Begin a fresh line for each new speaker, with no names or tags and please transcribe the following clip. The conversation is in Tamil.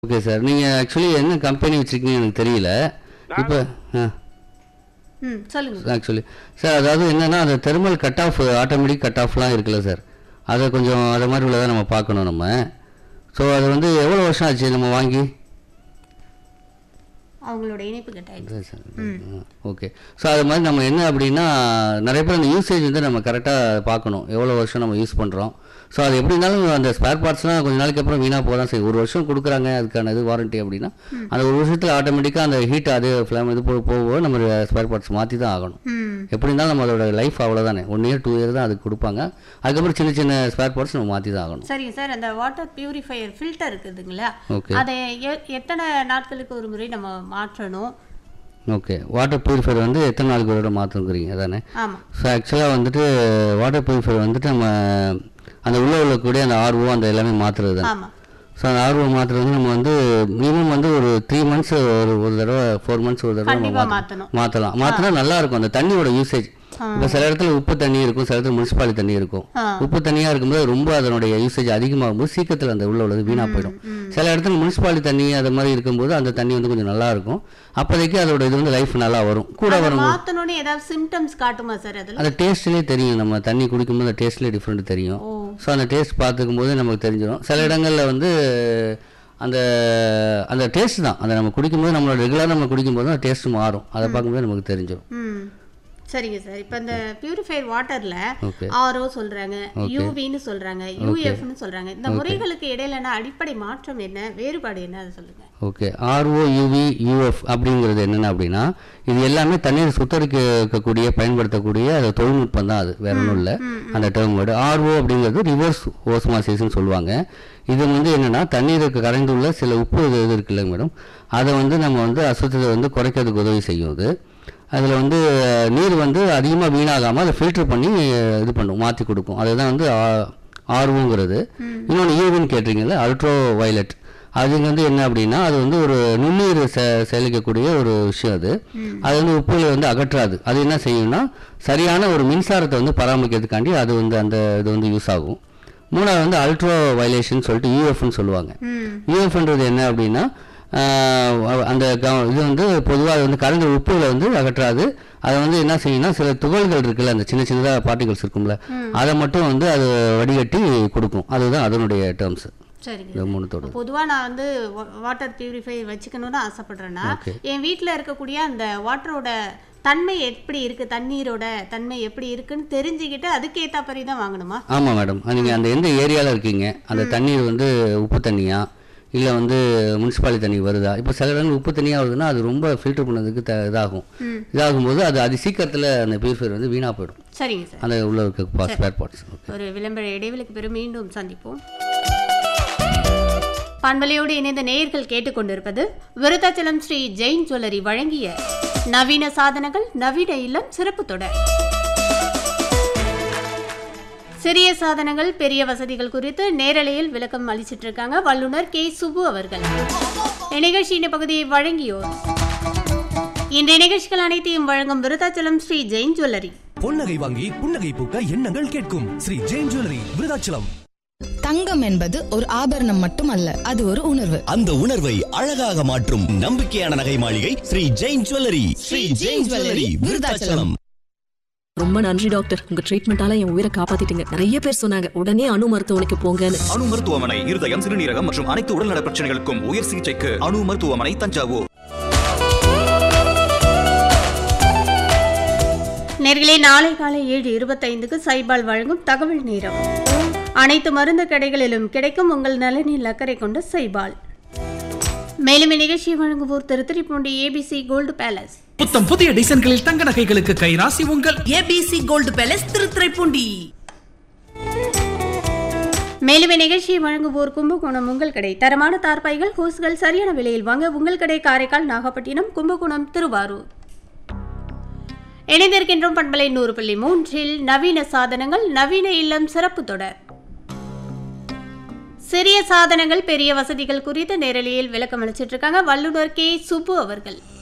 ஓகே சார் நீங்கள் ஆக்சுவலி என்ன கம்பெனி வச்சுருக்கீங்க எனக்கு தெரியல இப்போ ஆ
ம் சொல்லுங்க
ஆக்சுவலி சார் அதாவது என்னென்னா அந்த thermal cut off automatic cut ஆஃப்லாம் இருக்குல்ல சார் அதை கொஞ்சம் அதை மாதிரி உள்ளதை நம்ம பார்க்கணும் நம்ம ஸோ அது வந்து எவ்வளோ வருஷம் ஆச்சு நம்ம வாங்கி
அவங்களோட இணைப்பு கட்டாயிடுச்சு
ஓகே ஸோ அது மாதிரி நம்ம என்ன அப்படின்னா நிறைய பேர் அந்த யூசேஜ் வந்து நம்ம கரெக்டாக பார்க்கணும் எவ்வளோ வருஷம் நம்ம யூஸ் பண்ணுறோம் ஸோ அது எப்படி இருந்தாலும் அந்த ஸ்பேர் பார்ட்ஸ்லாம் கொஞ்ச நாளைக்கு அப்புறம் வீணாக போதான் சரி ஒரு வருஷம் கொடுக்குறாங்க அதுக்கான இது வாரண்ட்டி அப்படின்னா அந்த ஒரு வருஷத்தில் ஆட்டோமேட்டிக்காக அந்த ஹீட் அது ஃப்ளேம் இது போக போக நம்ம ஸ்பேர் பார்ட்ஸ் மாற்றி தான் ஆகணும்
ம்
எப்படி இருந்தாலும் நம்ம அதோட லைஃப் அவ்வளோதானே ஒன் இயர் டூ இயர் தான் அதுக்கு கொடுப்பாங்க அதுக்கப்புறம் சின்ன சின்ன ஸ்பேர் பார்ட்ஸ் நம்ம மாற்றி தான் ஆகணும்
சரிங்க சார் அந்த வாட்டர் பியூரிஃபையர் ஃபில்டர் இருக்குதுங்களா
ஓகே
அதை எ- எத்தனை நாட்களுக்கு ஒரு முறை நம்ம மாற்றணும்
ஓகே வாட்டர் பியூரிஃபையர் வந்து எத்தனை நாளுக்கு ஒரு தடவை மாற்றணுங்கிறீங்க அதானே
ஆமா
ஸோ ஆக்சுவலாக வந்துட்டு வாட்டர் பியூரிஃபையர் வந்துட்டு நம்ம அந்த உள்ள உள்ளக்கூடிய அந்த ஆர்வோ அந்த எல்லாமே மாற்றுறது தான்
ஆமா
ஸோ அந்த ஆர்வோ மாற்றுறது வந்து நம்ம வந்து மினிமம் வந்து ஒரு த்ரீ மந்த்ஸ் ஒரு ஒரு தடவை ஃபோர் மந்த்ஸ் ஒரு தடவை
கண்டிப்பா
நம்ம
மாத்தணும்
மாற்றலாம் மாற்றினா நல்லா இருக்கும் அந்த தண்ணியோட யூசேஜ் இப்போ சில இடத்துல உப்பு தண்ணி இருக்கும் சில இடத்துல முனிசிபாலிட்டி தண்ணி இருக்கும்
ஆ.
உப்பு தண்ணியாக இருக்கும்போது ரொம்ப அதனுடைய யூசேஜ் அதிகமாகும்போது சீக்கிரத்தில் அந்த உள்ள உள்ளது வீணாக போயிடும் சில இடத்துல முனிசிபாலிட்டி தண்ணி அது மாதிரி இருக்கும்போது அந்த தண்ணி வந்து கொஞ்சம் நல்லா இருக்கும் அப்போதைக்கு அதோட இது வந்து லைஃப் நல்லா வரும் கூட
அதை
வரும்
மாத்தணும்னு ஏதாவது சிம்டம்ஸ் காட்டுமா சார் அதுல
அந்த டேஸ்ட்லேயே தெரியும் நம்ம தண்ணி குடிக்கும்போது அந்த டேஸ்ட்லேயே டிஃப்ரெண்ட் தெரியும்
ஓ
ஸோ அந்த டேஸ்ட் பார்த்துக்கும் போது நமக்கு தெரிஞ்சிடும் சில இடங்களில் வந்து அந்த அந்த டேஸ்ட் தான் அதை நம்ம குடிக்கும்போது நம்மளோட ரெகுலராக நம்ம குடிக்கும்போது அந்த டேஸ்ட் மாறும் அதை பார்க்கும்போது நமக்கு தெரிஞ்சிடும்
ம் சரிங்க சார் இப்போ இந்த பியூரிஃபைட் வாட்டர்ல
ஓகே
ஆர்ஓ சொல்றாங்க யூவின்னு சொல்றாங்க யூஎஃப்னு சொல்றாங்க இந்த முறைகளுக்கு இடையிலான அடிப்படை மாற்றம் என்ன வேறுபாடு என்ன அதை சொல்லுங்க
ஓகே ஆர்ஓ யூவி யூஎஃப் அப்படிங்கிறது என்னென்ன அப்படின்னா இது எல்லாமே தண்ணீர் சுத்தரிக்கக்கூடிய பயன்படுத்தக்கூடிய அது தொழில்நுட்பம் தான் அது வேற ஒன்றும் இல்லை அந்த டேர்ம் வேர்டு ஆர்ஓ அப்படிங்கிறது ரிவர்ஸ் ஓஸ்மாசிஸ்ன்னு சொல்லுவாங்க இது வந்து என்னன்னா தண்ணீருக்கு கரைந்துள்ள சில உப்பு இது இது இருக்குல்ல மேடம் அதை வந்து நம்ம வந்து அசுத்தத்தை வந்து குறைக்கிறதுக்கு உதவி செய்யும் இது அதில் வந்து நீர் வந்து அதிகமாக வீணாகாமல் அதை ஃபில்டர் பண்ணி இது பண்ணும் மாற்றி கொடுக்கும் அதுதான் வந்து ஆர்வங்கிறது இன்னொன்று யூவின்னு கேட்டிருக்கீங்களா அல்ட்ரோ வயலட் அது வந்து என்ன அப்படின்னா அது வந்து ஒரு நுண்ணுயிர் செ செயலிக்கக்கூடிய ஒரு விஷயம் அது அது வந்து உப்புகளை வந்து அகற்றாது அது என்ன செய்யும்னா சரியான ஒரு மின்சாரத்தை வந்து பராமரிக்கிறதுக்காண்டி அது வந்து அந்த இது வந்து யூஸ் ஆகும் மூணாவது வந்து அல்ட்ரோ வயலேஷன் சொல்லிட்டு யூஎஃப்னு சொல்லுவாங்க
ம்
யூஎஃப்ன்றது என்ன அப்படின்னா ஆஹ் அந்த க- இது வந்து பொதுவாக வந்து கலந்த உப்புகளை வந்து அகற்றாது அதை வந்து என்ன செய்யும்னா சில துகள்கள் இருக்குல்ல அந்த சின்ன சின்னதாக பார்ட்டிகல்ஸ் இருக்கும்ல அதை மட்டும் வந்து அது வடிகட்டி கொடுக்கும் அதுதான் அதனுடைய டேர்ம்ஸ்
சரிங்க
இந்த மூணுத்தோட
பொதுவா நான் வந்து வாட்டர் பியூரிஃபை வச்சுக்கணும்னு ஆசைப்படுறேன்னா
Okay.
என் வீட்ல இருக்கக்கூடிய அந்த வாட்டரோட தன்மை எப்படி இருக்கு தண்ணீரோட தன்மை எப்படி இருக்குன்னு தெரிஞ்சுக்கிட்டு அதுக்கு ஏத்தாப்பறி தான் வாங்கணுமா
ஆமாம் மேடம் நீங்கள் அந்த எந்த ஏரியாவில் இருக்கீங்க அந்த தண்ணீர் வந்து உப்பு தண்ணியா இல்லை வந்து முனிசிபாலிட்டி தண்ணி வருதா இப்போ சில இடங்கள் உப்பு தண்ணியாக வருதுன்னா அது ரொம்ப ஃபில்டர் பண்ணதுக்கு த இதாகும்
ம்
இதாகும்போது அது அதி சீக்கிரத்தில் அந்த பியூரிஃபையர் வந்து வீணாக போயிடும்
சரிங்க சார்
அந்த உள்ள இருக்க ஸ்பேர் பார்ட்ஸ்
ஒரு விளம்பர இடைவெளிக்கு பிறகு மீண்டும் சந்திப்போம் பண்பலையோடு இணைந்த நேயர்கள் கேட்டுக்கொண்டிருப்பது விருத்தாச்சலம் ஸ்ரீ ஜெயின் ஜுவல்லரி வழங்கிய நவீன சாதனங்கள் நவீன இல்லம் சிறப்பு தொடர் சிறிய சாதனங்கள் பெரிய வசதிகள் குறித்து நேரலையில் விளக்கம் அளிச்சிட்டு இருக்காங்க வல்லுனர் கே சுபு அவர்கள் இந்நிகழ்ச்சியின் பகுதியை வழங்கியோர் இன்றைய நிகழ்ச்சிகள் அனைத்தையும் வழங்கும் விருத்தாச்சலம் ஸ்ரீ ஜெயின் ஜுவல்லரி
பொன்னகை வாங்கி புன்னகை பூக்க எண்ணங்கள் கேட்கும் ஸ்ரீ ஜெயின் ஜுவல்லரி விருதாச்சலம்
தங்கம் என்பது ஒரு ஆபரணம் மட்டுமல்ல அது ஒரு உணர்வு
அந்த உணர்வை அழகாக மாற்றும் நம்பிக்கையான நகை மாளிகை ஸ்ரீ ஜெயின் ஜுவல்லரி ஸ்ரீ ஜெயின் ஜுவல்லரி விருதாச்சலம்
ரொம்ப நன்றி டாக்டர் உங்க ட்ரீட்மெண்டால என் உயிரை காப்பாத்திட்டீங்க நிறைய பேர் சொன்னாங்க உடனே அணு மருத்துவமனைக்கு போங்கன்னு
அணு மருத்துவமனை இருதயம் சிறுநீரகம் மற்றும் அனைத்து உடல்நல பிரச்சனைகளுக்கும் உயர் சிகிச்சைக்கு அணு மருத்துவமனை தஞ்சாவூர்
நேர்களே நாளை காலை ஏழு இருபத்தைந்துக்கு சைபால் வழங்கும் தகவல் நேரம் அனைத்து மருந்து கடைகளிலும் கிடைக்கும் உங்கள் நலனில் அக்கறை கொண்ட சைபால் மேலும் இந்நிகழ்ச்சியை வழங்குவோர் திருத்துறைப்பூண்டி ஏபிசி கோல்டு பேலஸ்
புத்தம் புதிய டிசைன்களில் தங்க நகைகளுக்கு கைராசி உங்கள்
ஏபிசி கோல்டு பேலஸ் திருத்துறைப்பூண்டி
மேலும் இந்நிகழ்ச்சியை வழங்குவோர் கும்பகோணம் உங்கள் கடை தரமான தார்பாய்கள் ஹோஸ்கள் சரியான விலையில் வாங்க உங்கள் கடை காரைக்கால் நாகப்பட்டினம் கும்பகோணம் திருவாரூர் இணைந்திருக்கின்றோம் பண்பலை நூறு புள்ளி மூன்றில் நவீன சாதனங்கள் நவீன இல்லம் சிறப்பு தொடர் சிறிய சாதனங்கள் பெரிய வசதிகள் குறித்து நேரலையில் விளக்கம் அளிச்சிட்டு இருக்காங்க வல்லுநர் கே சுப்பு அவர்கள்